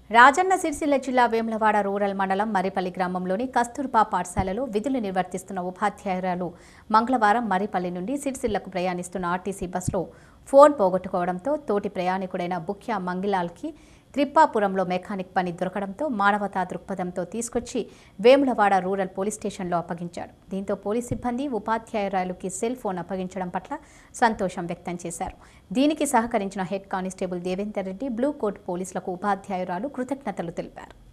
రాజన్న సిరిసిల్ల జిల్లా వేములవాడ రూరల్ మండలం మరిపల్లి గ్రామంలోని కస్తూర్బా పాఠశాలలో విధులు నిర్వర్తిస్తున్న ఉపాధ్యాయురాలు మంగళవారం మరిపల్లి నుండి సిరిసిల్లకు ప్రయాణిస్తున్న ఆర్టీసీ బస్సులో ఫోన్ పోగొట్టుకోవడంతో తోటి ప్రయాణికుడైన బుక్యా మంగిలాల్కి త్రిప్పాపురంలో మెకానిక్ పని దొరకడంతో మానవతా దృక్పథంతో తీసుకొచ్చి వేములవాడ రూరల్ పోలీస్ స్టేషన్లో అప్పగించాడు దీంతో పోలీస్ సిబ్బంది ఉపాధ్యాయురాలుకి సెల్ ఫోన్ అప్పగించడం పట్ల సంతోషం వ్యక్తం చేశారు దీనికి సహకరించిన head constable Devender Reddy blue coat పోలీసులకు ఉపాధ్యాయురాలు కృతజ్ఞతలు తెలిపారు